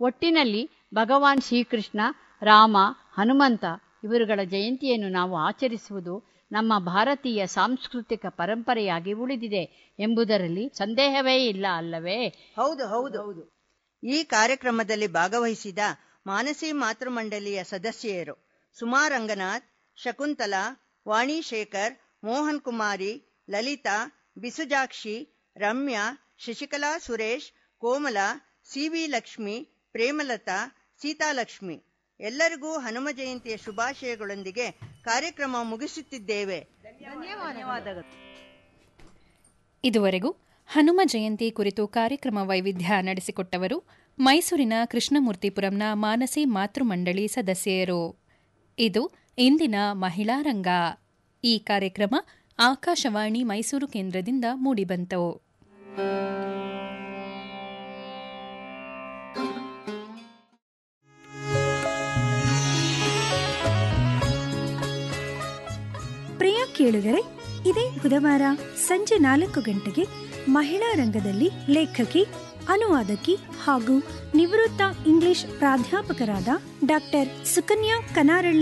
ಒಟ್ಟಿನಲ್ಲಿ ಭಗವಾನ್ ಶ್ರೀಕೃಷ್ಣ ರಾಮ ಹನುಮಂತ ಇವರುಗಳ ಜಯಂತಿಯನ್ನು ನಾವು ಆಚರಿಸುವುದು ನಮ್ಮ ಭಾರತೀಯ ಸಾಂಸ್ಕೃತಿಕ ಪರಂಪರೆಯಾಗಿ ಉಳಿದಿದೆ ಎಂಬುದರಲ್ಲಿ ಸಂದೇಹವೇ ಇಲ್ಲ ಅಲ್ಲವೇ ಹೌದು ಹೌದು ಹೌದು ಈ ಕಾರ್ಯಕ್ರಮದಲ್ಲಿ ಭಾಗವಹಿಸಿದ ಮಾನಸಿ ಮಾತೃಮಂಡಲಿಯ ಸದಸ್ಯೆಯರು ಸುಮಾ ರಂಗನಾಥ್ ಶಕುಂತಲಾ ವಾಣಿ ಶೇಖರ್ ಮೋಹನ್ ಕುಮಾರಿ ಲಲಿತಾ ಬಿಸುಜಾಕ್ಷಿ ರಮ್ಯಾ ಶಶಿಕಲಾ ಸುರೇಶ್ ಕೋಮಲಾ ಸಿವಿ ಲಕ್ಷ್ಮಿ ಪ್ರೇಮಲತಾ ಸೀತಾಲಕ್ಷ್ಮಿ ಎಲ್ಲರಿಗೂ ಹನುಮ ಜಯಂತಿಯ ಶುಭಾಶಯಗಳೊಂದಿಗೆ ಕಾರ್ಯಕ್ರಮ ಮುಗಿಸುತ್ತಿದ್ದೇವೆ ಧನ್ಯವಾದಗಳು ಇದುವರೆಗೂ ಹನುಮ ಜಯಂತಿ ಕುರಿತು ಕಾರ್ಯಕ್ರಮ ವೈವಿಧ್ಯ ನಡೆಸಿಕೊಟ್ಟವರು ಮೈಸೂರಿನ ಕೃಷ್ಣಮೂರ್ತಿಪುರಂನ ಮಾನಸಿ ಮಾತೃಮಂಡಳಿ ಸದಸ್ಯೆಯರು ಇದು ಇಂದಿನ ಮಹಿಳಾ ರಂಗ ಈ ಕಾರ್ಯಕ್ರಮ ಆಕಾಶವಾಣಿ ಮೈಸೂರು ಕೇಂದ್ರದಿಂದ ಮೂಡಿಬಂತು ಪ್ರಿಯ ಕೇಳುಗರೆ ಇದೇ ಬುಧವಾರ ಸಂಜೆ ನಾಲ್ಕು ಗಂಟೆಗೆ ಮಹಿಳಾ ರಂಗದಲ್ಲಿ ಲೇಖಕಿ ಅನುವಾದಕಿ ಹಾಗೂ ನಿವೃತ್ತ ಇಂಗ್ಲಿಷ್ ಪ್ರಾಧ್ಯಾಪಕರಾದ ಡಾಕ್ಟರ್ ಸುಕನ್ಯಾ ಕನಾರಳ್ಳಿ